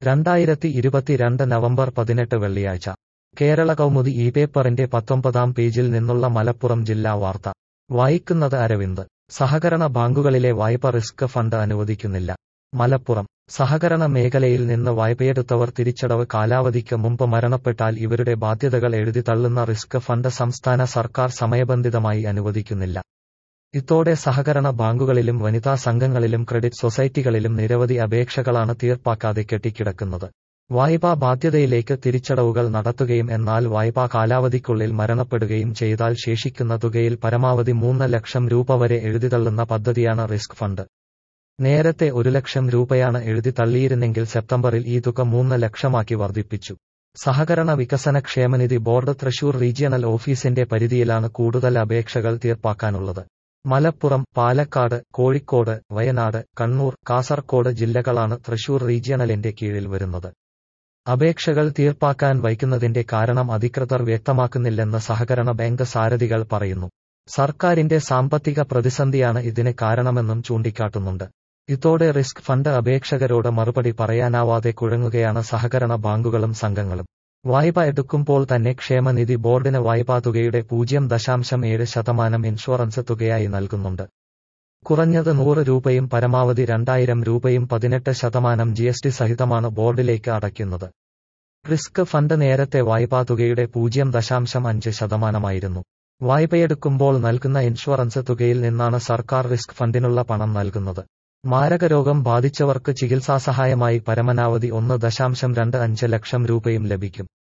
രണ്ടായിരത്തി ഇരുപത്തിരണ്ട് നവംബർ പതിനെട്ട് വെള്ളിയാഴ്ച കേരള കൗമുദി ഈ പേപ്പറിന്റെ പത്തൊമ്പതാം പേജിൽ നിന്നുള്ള മലപ്പുറം ജില്ലാ വാർത്ത വായിക്കുന്നത് അരവിന്ദ് സഹകരണ ബാങ്കുകളിലെ വായ്പ റിസ്ക് ഫണ്ട് അനുവദിക്കുന്നില്ല മലപ്പുറം സഹകരണ മേഖലയിൽ നിന്ന് വായ്പയെടുത്തവർ തിരിച്ചടവ് കാലാവധിക്ക് മുമ്പ് മരണപ്പെട്ടാൽ ഇവരുടെ ബാധ്യതകൾ എഴുതി തള്ളുന്ന റിസ്ക് ഫണ്ട് സംസ്ഥാന സർക്കാർ സമയബന്ധിതമായി അനുവദിക്കുന്നില്ല ഇതോടെ സഹകരണ ബാങ്കുകളിലും വനിതാ സംഘങ്ങളിലും ക്രെഡിറ്റ് സൊസൈറ്റികളിലും നിരവധി അപേക്ഷകളാണ് തീർപ്പാക്കാതെ കെട്ടിക്കിടക്കുന്നത് വായ്പാ ബാധ്യതയിലേക്ക് തിരിച്ചടവുകൾ നടത്തുകയും എന്നാൽ വായ്പാ കാലാവധിക്കുള്ളിൽ മരണപ്പെടുകയും ചെയ്താൽ ശേഷിക്കുന്ന തുകയിൽ പരമാവധി മൂന്ന് ലക്ഷം രൂപ വരെ എഴുതിതള്ളുന്ന പദ്ധതിയാണ് റിസ്ക് ഫണ്ട് നേരത്തെ ഒരു ലക്ഷം രൂപയാണ് എഴുതി തള്ളിയിരുന്നെങ്കിൽ സെപ്റ്റംബറിൽ ഈ തുക മൂന്ന് ലക്ഷമാക്കി വർദ്ധിപ്പിച്ചു സഹകരണ വികസന ക്ഷേമനിധി ബോർഡ് തൃശൂർ റീജിയണൽ ഓഫീസിന്റെ പരിധിയിലാണ് കൂടുതൽ അപേക്ഷകൾ തീർപ്പാക്കാനുള്ളത് മലപ്പുറം പാലക്കാട് കോഴിക്കോട് വയനാട് കണ്ണൂർ കാസർകോട് ജില്ലകളാണ് തൃശൂർ റീജിയണലിന്റെ കീഴിൽ വരുന്നത് അപേക്ഷകൾ തീർപ്പാക്കാൻ വൈകുന്നതിന്റെ കാരണം അധികൃതർ വ്യക്തമാക്കുന്നില്ലെന്ന് സഹകരണ ബാങ്ക് സാരഥികൾ പറയുന്നു സർക്കാരിന്റെ സാമ്പത്തിക പ്രതിസന്ധിയാണ് ഇതിന് കാരണമെന്നും ചൂണ്ടിക്കാട്ടുന്നുണ്ട് ഇതോടെ റിസ്ക് ഫണ്ട് അപേക്ഷകരോട് മറുപടി പറയാനാവാതെ കുഴങ്ങുകയാണ് സഹകരണ ബാങ്കുകളും സംഘങ്ങളും വായ്പ എടുക്കുമ്പോൾ തന്നെ ക്ഷേമനിധി ബോർഡിന് വായ്പാ തുകയുടെ പൂജ്യം ദശാംശം ഏഴ് ശതമാനം ഇൻഷുറൻസ് തുകയായി നൽകുന്നുണ്ട് കുറഞ്ഞത് നൂറ് രൂപയും പരമാവധി രണ്ടായിരം രൂപയും പതിനെട്ട് ശതമാനം ജി എസ് ടി സഹിതമാണ് ബോർഡിലേക്ക് അടയ്ക്കുന്നത് റിസ്ക് ഫണ്ട് നേരത്തെ വായ്പാ തുകയുടെ പൂജ്യം ദശാംശം അഞ്ച് ശതമാനമായിരുന്നു വായ്പയെടുക്കുമ്പോൾ നൽകുന്ന ഇൻഷുറൻസ് തുകയിൽ നിന്നാണ് സർക്കാർ റിസ്ക് ഫണ്ടിനുള്ള പണം നൽകുന്നത് മാരകരോഗം ബാധിച്ചവർക്ക് ചികിത്സാസഹായമായി പരമാവധി ഒന്ന് ദശാംശം രണ്ട് അഞ്ച് ലക്ഷം രൂപയും ലഭിക്കും